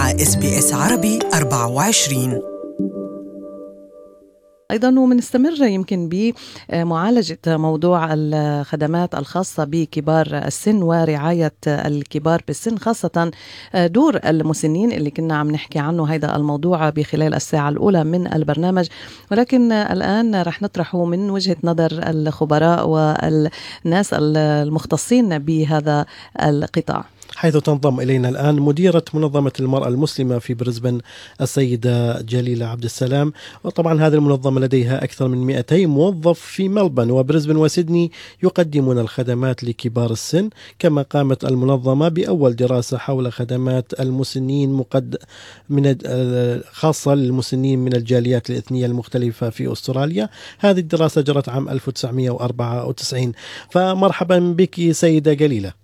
مع اس بي اس عربي 24 ايضا ومنستمر يمكن بمعالجه موضوع الخدمات الخاصه بكبار السن ورعايه الكبار بالسن خاصه دور المسنين اللي كنا عم نحكي عنه هذا الموضوع بخلال الساعه الاولى من البرنامج ولكن الان رح نطرحه من وجهه نظر الخبراء والناس المختصين بهذا القطاع حيث تنضم إلينا الآن مديرة منظمة المرأة المسلمة في بريسبن السيدة جليلة عبد السلام وطبعا هذه المنظمة لديها أكثر من 200 موظف في ملبن وبريسبن وسيدني يقدمون الخدمات لكبار السن كما قامت المنظمة بأول دراسة حول خدمات المسنين مقد من خاصة للمسنين من الجاليات الإثنية المختلفة في أستراليا هذه الدراسة جرت عام 1994 فمرحبا بك سيدة جليلة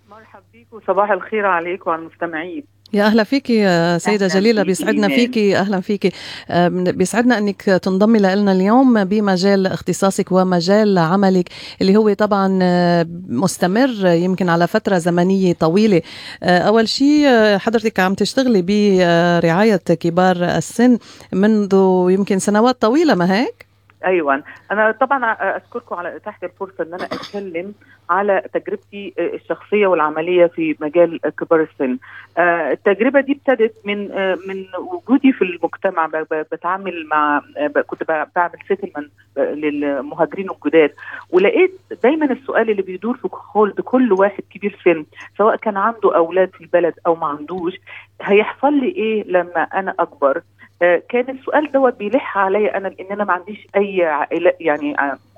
وصباح الخير عليك وعلى المستمعين يا اهلا فيك يا سيده جليله بيسعدنا فيك اهلا فيك بيسعدنا انك تنضمي لنا اليوم بمجال اختصاصك ومجال عملك اللي هو طبعا مستمر يمكن على فتره زمنيه طويله اول شيء حضرتك عم تشتغلي برعايه كبار السن منذ يمكن سنوات طويله ما هيك ايوه انا طبعا اشكركم على اتاحه الفرصه ان انا اتكلم على تجربتي الشخصيه والعمليه في مجال كبار السن. التجربه دي ابتدت من من وجودي في المجتمع بتعامل مع كنت بعمل سيتلمنت للمهاجرين الجداد ولقيت دايما السؤال اللي بيدور في خلد كل واحد كبير سن سواء كان عنده اولاد في البلد او ما عندوش هيحصل لي ايه لما انا اكبر؟ كان السؤال دوت بيلح عليا انا لان انا ما عنديش اي عائله يعني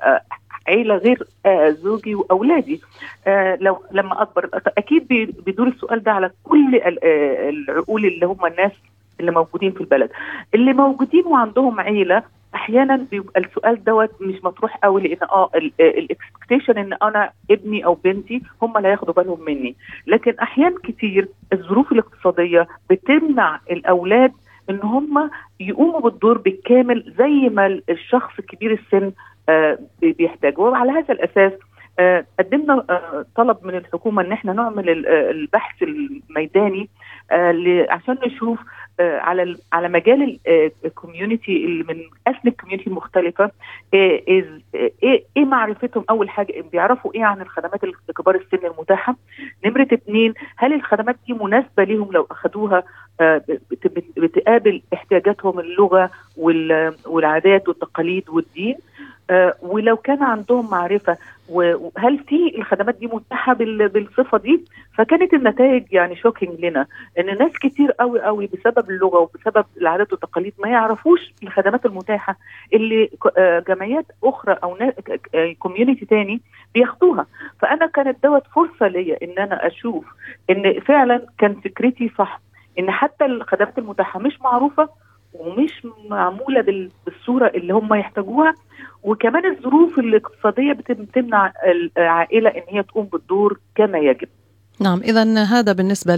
عيله غير زوجي واولادي لو لما اكبر اكيد بيدور السؤال ده على كل العقول اللي هم الناس اللي موجودين في البلد اللي موجودين وعندهم عيله احيانا بيبقى السؤال دوت مش مطروح قوي لان اه الاكسبكتيشن ان انا ابني او بنتي هم اللي هياخدوا بالهم مني لكن احيان كتير الظروف الاقتصاديه بتمنع الاولاد ان هم يقوموا بالدور بالكامل زي ما الشخص كبير السن آه بيحتاج وعلى هذا الاساس آه قدمنا آه طلب من الحكومه ان احنا نعمل البحث الميداني عشان نشوف على على مجال الكوميونتي من اسم الكوميونتي المختلفه ايه ايه معرفتهم اول حاجه بيعرفوا ايه عن الخدمات لكبار السن المتاحه نمره اثنين هل الخدمات دي مناسبه ليهم لو اخذوها بتقابل احتياجاتهم اللغه والعادات والتقاليد والدين آه ولو كان عندهم معرفه وهل في الخدمات دي متاحه بالصفه دي فكانت النتائج يعني شوكينج لنا ان ناس كتير قوي قوي بسبب اللغه وبسبب العادات والتقاليد ما يعرفوش الخدمات المتاحه اللي آه جمعيات اخرى او كوميونتي تاني بياخدوها فانا كانت دوت فرصه ليا ان انا اشوف ان فعلا كان فكرتي صح ان حتى الخدمات المتاحه مش معروفه ومش معموله بالصوره اللي هم يحتاجوها وكمان الظروف الاقتصاديه بتمنع العائله ان هي تقوم بالدور كما يجب نعم اذا هذا بالنسبه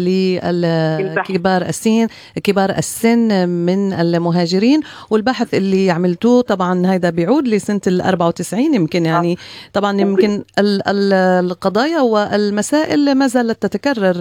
لكبار السن كبار السن من المهاجرين والبحث اللي عملتوه طبعا هذا بيعود لسنه ال 94 يمكن يعني طبعا يمكن القضايا والمسائل ما زالت تتكرر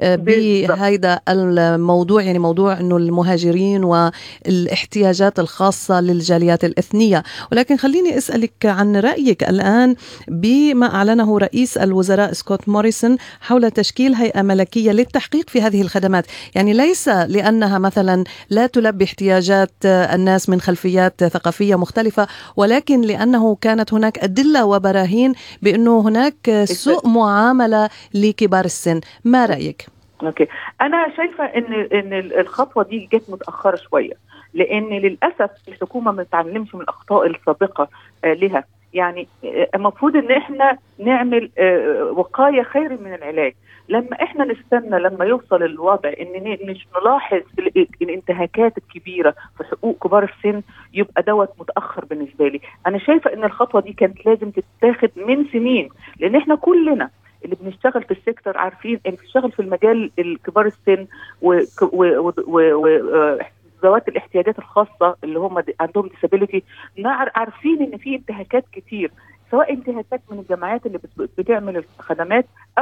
بهذا الموضوع يعني موضوع انه المهاجرين والاحتياجات الخاصه للجاليات الاثنيه ولكن خليني اسالك عن رايك الان بما اعلنه رئيس الوزراء سكوت موريسون حول تشكيل تشكيل هيئة ملكية للتحقيق في هذه الخدمات يعني ليس لأنها مثلا لا تلبي احتياجات الناس من خلفيات ثقافية مختلفة ولكن لأنه كانت هناك أدلة وبراهين بأنه هناك سوء معاملة لكبار السن ما رأيك؟ اوكي انا شايفه ان ان الخطوه دي جت متاخره شويه لان للاسف الحكومه ما بتتعلمش من الاخطاء السابقه لها يعني المفروض ان احنا نعمل وقايه خير من العلاج لما احنا نستنى لما يوصل الوضع ان مش نلاحظ الانتهاكات الكبيره في حقوق كبار السن يبقى دوت متاخر بالنسبه لي انا شايفه ان الخطوه دي كانت لازم تتاخد من سنين لان احنا كلنا اللي بنشتغل في السيكتور عارفين اللي بنشتغل في المجال الكبار السن و, و, و, و, و ذوات الاحتياجات الخاصه اللي هم عندهم ديسابيلتي عارفين ان في انتهاكات كتير سواء انتهاكات من الجماعات اللي بتعمل الخدمات او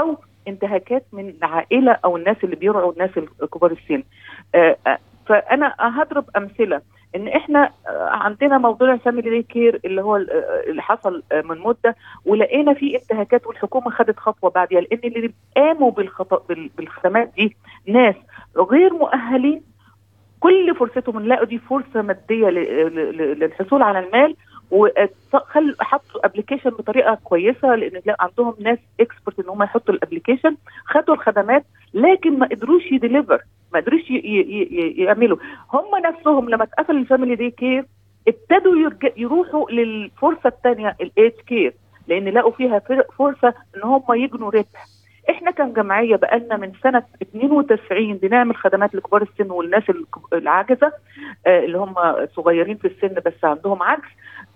انتهاكات من العائله او الناس اللي بيرعوا الناس كبار السن آه، آه، فانا هضرب امثله ان احنا آه، عندنا موضوع الفاميلي دي كير اللي هو اللي حصل من مده ولقينا فيه انتهاكات والحكومه خدت خطوه بعدها لان اللي قاموا بالخط... بالخدمات دي ناس غير مؤهلين كل فرصتهم نلاقوا دي فرصه ماديه للحصول على المال وخل حطوا ابلكيشن بطريقه كويسه لان عندهم ناس اكسبرت ان هم يحطوا الابلكيشن خدوا الخدمات لكن ما قدروش يديليفر ما قدروش يعملوا هم نفسهم لما اتقفل الفاميلي دي كير ابتدوا يروحوا للفرصه الثانيه الايج كير لان لقوا فيها فرصه ان هم يجنوا ربح احنا كجمعيه بقالنا من سنه 92 بنعمل خدمات لكبار السن والناس العاجزه آه، اللي هم صغيرين في السن بس عندهم عجز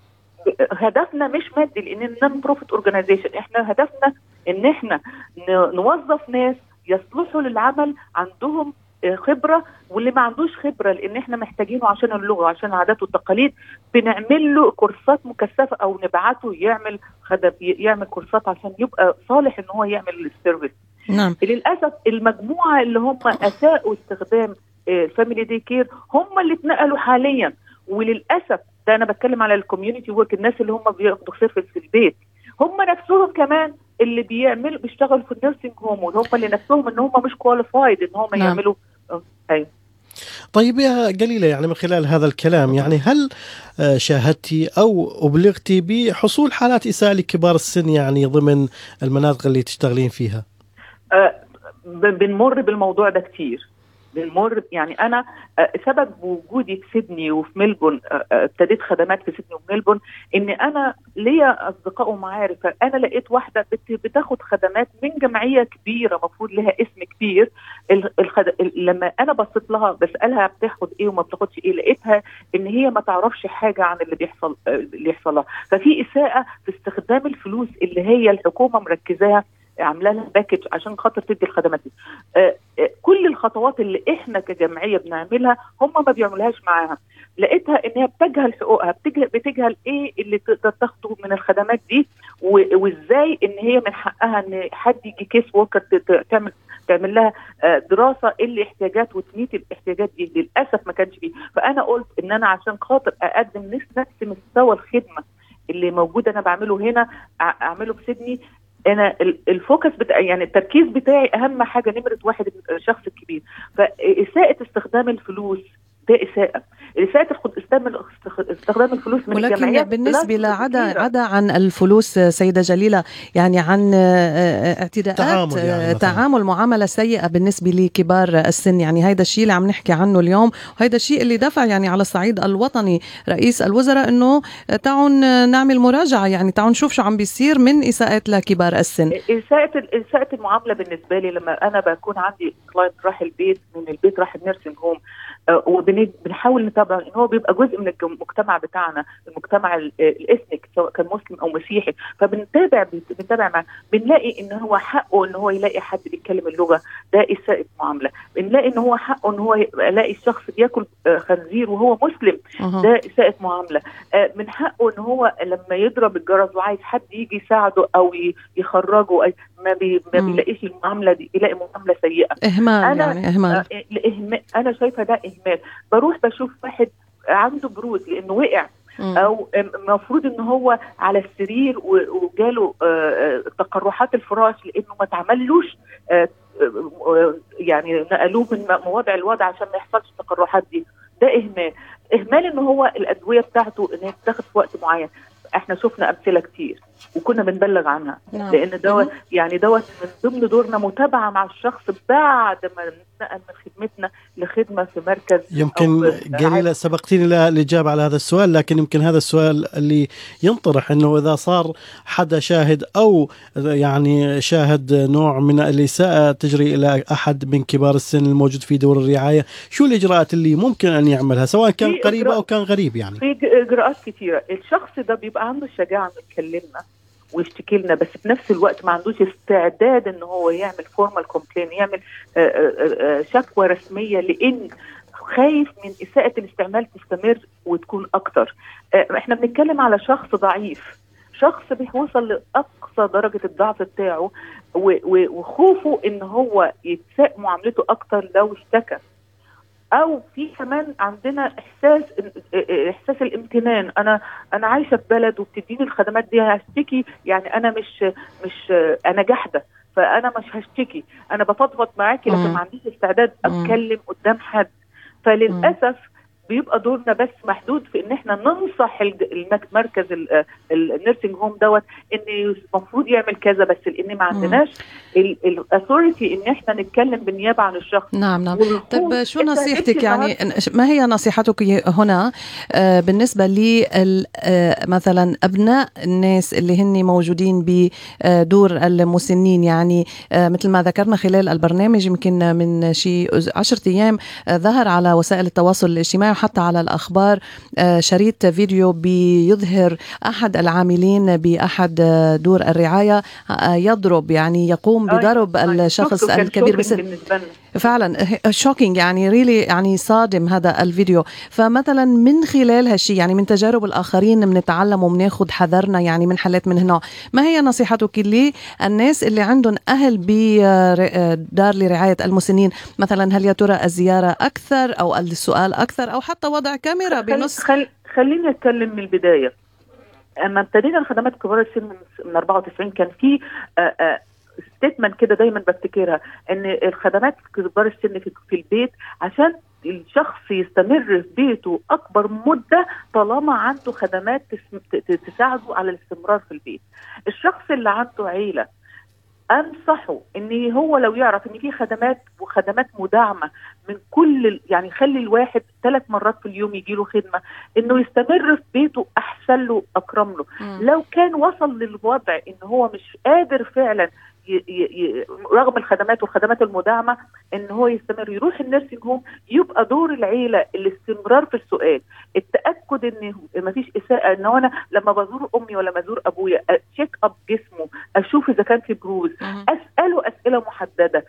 هدفنا مش مادي لان نون بروفيت اورجانيزيشن احنا هدفنا ان احنا نوظف ناس يصلحوا للعمل عندهم آه، خبره واللي ما عندوش خبره لان احنا محتاجينه عشان اللغه وعشان العادات والتقاليد بنعمل له كورسات مكثفه او نبعته يعمل خدم يعمل كورسات عشان يبقى صالح ان هو يعمل السيرفيس نعم للاسف المجموعه اللي هم اساءوا استخدام الفاميلي دي كير هم اللي اتنقلوا حاليا وللاسف ده انا بتكلم على الكوميونتي ورك الناس اللي هم بياخدوا سيرفيس في البيت هم نفسهم كمان اللي بيعملوا بيشتغلوا في النيرسينج هوم هم اللي نفسهم ان هم مش كواليفايد ان هم نعم. يعملوا ايوه طيب يا قليلة يعني من خلال هذا الكلام يعني هل آه، شاهدتي أو أبلغتي بحصول حالات إساءة لكبار السن يعني ضمن المناطق اللي تشتغلين فيها؟ أه بنمر بالموضوع ده كتير بنمر يعني انا آه، سبب وجودي في سيدني وفي ملبون آه، آه، ابتديت خدمات في سيدني وملبون ان انا ليا اصدقاء ومعارف انا لقيت واحده بتاخد خدمات من جمعيه كبيره مفروض لها اسم كبير الخد... لما انا بصيت لها بسالها بتاخد ايه وما بتاخدش ايه لقيتها ان هي ما تعرفش حاجه عن اللي بيحصل اللي يحصل لها ففي اساءه في استخدام الفلوس اللي هي الحكومه مركزاها عامله لها باكج عشان خاطر تدي الخدمات دي آه آه كل الخطوات اللي احنا كجمعيه بنعملها هم ما بيعملوهاش معاها لقيتها ان هي بتجهل حقوقها بتجهل ايه اللي تقدر تاخده من الخدمات دي وازاي ان هي من حقها ان حد يجي كيس ووكر تعمل تعمل لها آه، دراسه ايه الاحتياجات وتميت الاحتياجات دي للاسف ما كانش فيه فانا قلت ان انا عشان خاطر اقدم نفس مستوى الخدمه اللي موجود انا بعمله هنا اعمله في سيدني انا الفوكس بتاع يعني التركيز بتاعي اهم حاجه نمره واحد الشخص الكبير فاساءه استخدام الفلوس ده اساءه اساءه استخدام الفلوس من ولكن بالنسبه لعدا عدا عن الفلوس سيده جليله يعني عن آه، آه، اعتداءات تعامل, يعني تعامل معامله سيئه بالنسبه لكبار السن يعني هيدا الشيء اللي عم نحكي عنه اليوم وهيدا الشيء اللي دفع يعني على الصعيد الوطني رئيس الوزراء انه تعون نعمل مراجعه يعني تعون نشوف شو عم بيصير من اساءات لكبار السن اساءه اساءه المعامله بالنسبه لي لما انا بكون عندي كلاينت راح البيت من البيت راح النيرسينج هوم آه، وبنحاول نتابع ان هو بيبقى جزء من المجتمع بتاعنا المجتمع الاثنيك سواء كان مسلم او مسيحي فبنتابع بنتابع معاه بنلاقي ان هو حقه ان هو يلاقي حد بيتكلم اللغه ده اساءه معامله بنلاقي ان هو حقه ان هو يلاقي الشخص بياكل آه، خنزير وهو مسلم ده اساءه معامله آه، من حقه ان هو لما يضرب الجرس وعايز حد يجي يساعده او يخرجه ما, بي ما بيلاقيش المعامله دي يلاقي معامله سيئه اهمال أنا يعني اهمال انا شايفه ده اهمال بروح بشوف واحد عنده بروز لانه وقع او المفروض ان هو على السرير وجاله آه، آه، تقرحات الفراش لانه ما اتعملوش آه، يعني نقلوه من وضع الوضع عشان ما يحصلش التقرحات دي ده اهمال اهمال ان هو الادويه بتاعته ان هي تتاخد في وقت معين احنا شفنا امثله كتير وكنا بنبلغ عنها نعم. لان دوت يعني دوت من ضمن دورنا متابعه مع الشخص بعد ما نتنقل من خدمتنا لخدمه في مركز يمكن جليله سبقتيني الاجابه على هذا السؤال لكن يمكن هذا السؤال اللي ينطرح انه اذا صار حدا شاهد او يعني شاهد نوع من الاساءه تجري الى احد من كبار السن الموجود في دور الرعايه، شو الاجراءات اللي ممكن ان يعملها سواء كان قريب او كان غريب يعني؟ في اجراءات كثيره، الشخص ده بيبقى عنده الشجاعه انه يكلمنا ويشتكي لنا بس في نفس الوقت ما عندوش استعداد ان هو يعمل فورمال كومبلين يعمل آه، آه، آه، شكوى رسميه لان خايف من اساءه الاستعمال تستمر وتكون اكتر احنا بنتكلم على شخص ضعيف شخص بيوصل لاقصى درجه الضعف بتاعه وخوفه ان هو يتساء معاملته اكتر لو اشتكى او في كمان عندنا احساس احساس الامتنان انا انا عايشه في بلد وبتديني الخدمات دي هشتكي يعني انا مش مش انا جحده فانا مش هشتكي انا بفضفض معاكي لكن ما عنديش استعداد اتكلم قدام حد فللاسف بيبقى دورنا بس محدود في ان احنا ننصح المركز النيرسينج هوم دوت ان المفروض يعمل كذا بس لان ما عندناش الاثوريتي ان احنا نتكلم بالنيابه عن الشخص نعم نعم طيب شو نصيحتك يعني ما هي نصيحتك هنا آه بالنسبه لي آه مثلا ابناء الناس اللي هن موجودين بدور المسنين يعني آه مثل ما ذكرنا خلال البرنامج يمكن من شيء 10 ايام آه ظهر على وسائل التواصل الاجتماعي حتى على الأخبار آه، شريط فيديو بيظهر أحد العاملين بأحد آه، دور الرعاية آه، يضرب يعني يقوم بضرب الشخص الكبير بسن فعلا شوكينج يعني ريلي يعني صادم هذا الفيديو فمثلا من خلال هالشيء يعني من تجارب الاخرين بنتعلم وبناخذ حذرنا يعني من حالات من هنا ما هي نصيحتك للناس اللي عندهم اهل بدار لرعايه المسنين مثلا هل يا ترى الزياره اكثر او السؤال اكثر او حتى وضع كاميرا بنص خل... خليني اتكلم من البدايه اما ابتدينا الخدمات كبار السن من 94 كان في ستيتمنت كده دايما بفتكرها ان الخدمات كبار السن في, في البيت عشان الشخص يستمر في بيته اكبر مده طالما عنده خدمات تساعده على الاستمرار في البيت. الشخص اللي عنده عيله انصحه ان هو لو يعرف ان في خدمات وخدمات مدعمه من كل يعني خلي الواحد ثلاث مرات في اليوم يجي له خدمه انه يستمر في بيته احسن له اكرم له م. لو كان وصل للوضع ان هو مش قادر فعلا ي ي رغم الخدمات والخدمات المدعمه ان هو يستمر يروح النيرسينج هوم يبقى دور العيله الاستمرار في السؤال التاكد ان ما فيش اساءه ان انا لما بزور امي ولا بزور ابويا تشيك اب جسمه اشوف اذا كان في بروز اساله اسئله محدده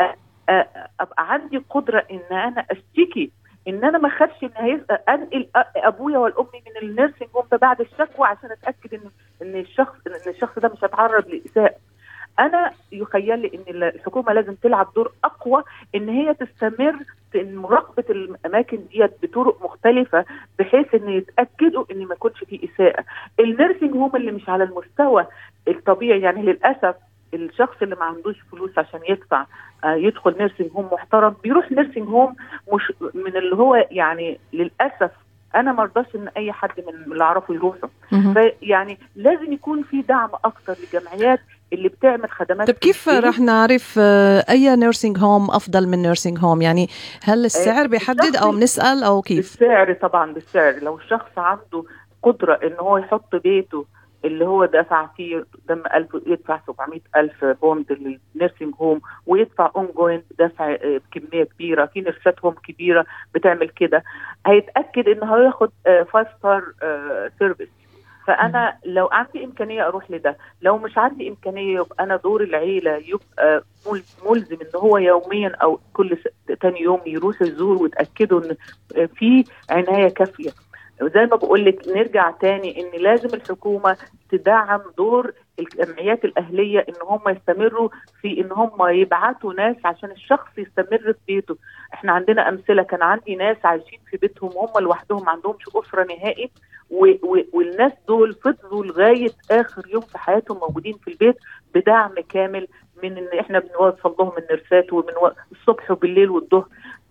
ابقى عندي قدره ان انا اشتكي ان انا ما اخافش ان انقل ابويا والامي من النيرسينج هوم بعد الشكوى عشان اتاكد ان ان الشخص ان الشخص ده مش هيتعرض لاساءه انا يخيل لي ان الحكومه لازم تلعب دور اقوى ان هي تستمر في مراقبه الاماكن ديت بطرق مختلفه بحيث ان يتاكدوا ان ما يكونش في اساءه النيرسينج هوم اللي مش على المستوى الطبيعي يعني للاسف الشخص اللي ما عندوش فلوس عشان يدفع آه يدخل نيرسينج هوم محترم بيروح نيرسينج هوم مش من اللي هو يعني للاسف انا ما ارضاش ان اي حد من اللي اعرفه يروحوا فيعني لازم يكون في دعم اكتر للجمعيات اللي بتعمل خدمات طيب كيف رح نعرف اي نيرسينج هوم افضل من نيرسينج هوم يعني هل السعر بيحدد او بنسال او كيف السعر طبعا بالسعر لو الشخص عنده قدره ان هو يحط بيته اللي هو دفع فيه دم ألف يدفع 700 ألف بوند للنيرسينج هوم ويدفع اون جوين دفع بكمية كبيرة في نرسات هوم كبيرة بتعمل كده هيتأكد إن هياخد فايف ستار سيرفيس فانا لو عندي امكانيه اروح لده لو مش عندي امكانيه يبقى انا دور العيله يبقى ملزم ان هو يوميا او كل تاني يوم يروح الزور وتاكدوا ان في عنايه كافيه زي ما بقول لك نرجع تاني ان لازم الحكومه تدعم دور الجمعيات الاهليه ان هم يستمروا في ان هم يبعتوا ناس عشان الشخص يستمر في بيته احنا عندنا امثله كان عندي ناس عايشين في بيتهم هم لوحدهم ما عندهمش اسره نهائي و و والناس دول فضلوا لغايه اخر يوم في حياتهم موجودين في البيت بدعم كامل من ان احنا بنوصل لهم النرسات ومن الصبح وبالليل والظهر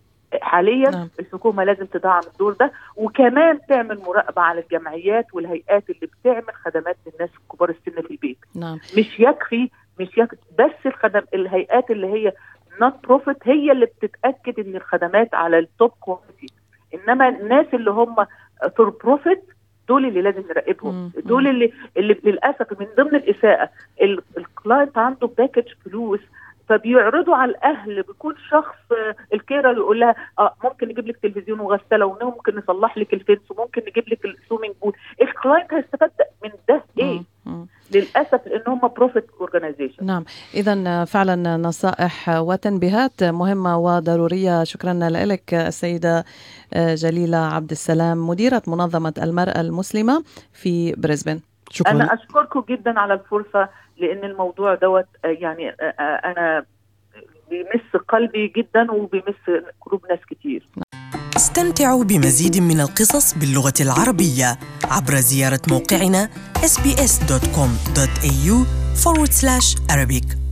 حاليا نعم. الحكومه لازم تدعم الدور ده وكمان تعمل مراقبه على الجمعيات والهيئات اللي بتعمل خدمات للناس كبار السن في البيت نعم. مش يكفي مش يكفي بس الخدم الهيئات اللي هي نوت بروفيت هي اللي بتتاكد ان الخدمات على التوب كواليتي انما الناس اللي هم فور بروفيت دول اللي لازم نراقبهم دول اللي اللي للاسف من ضمن الاساءه الكلاينت عنده باكج فلوس فبيعرضوا على الاهل بيكون شخص الكيرر يقول لها اه ممكن نجيب لك تلفزيون وغساله وممكن نصلح لك الفنس وممكن نجيب لك السويمنج بول الكلاينت هيستفاد من ده ايه؟ مم. للاسف لان هم بروفيت اورجانيزيشن نعم اذا فعلا نصائح وتنبيهات مهمه وضروريه شكرا لك السيده جليله عبد السلام مديره منظمه المراه المسلمه في بريسبن شكرا انا اشكركم جدا على الفرصه لان الموضوع دوت يعني انا بيمس قلبي جدا وبيمس قلوب ناس كتير استمتعوا بمزيد من القصص باللغة العربية عبر زيارة موقعنا sbs.com.au forward slash Arabic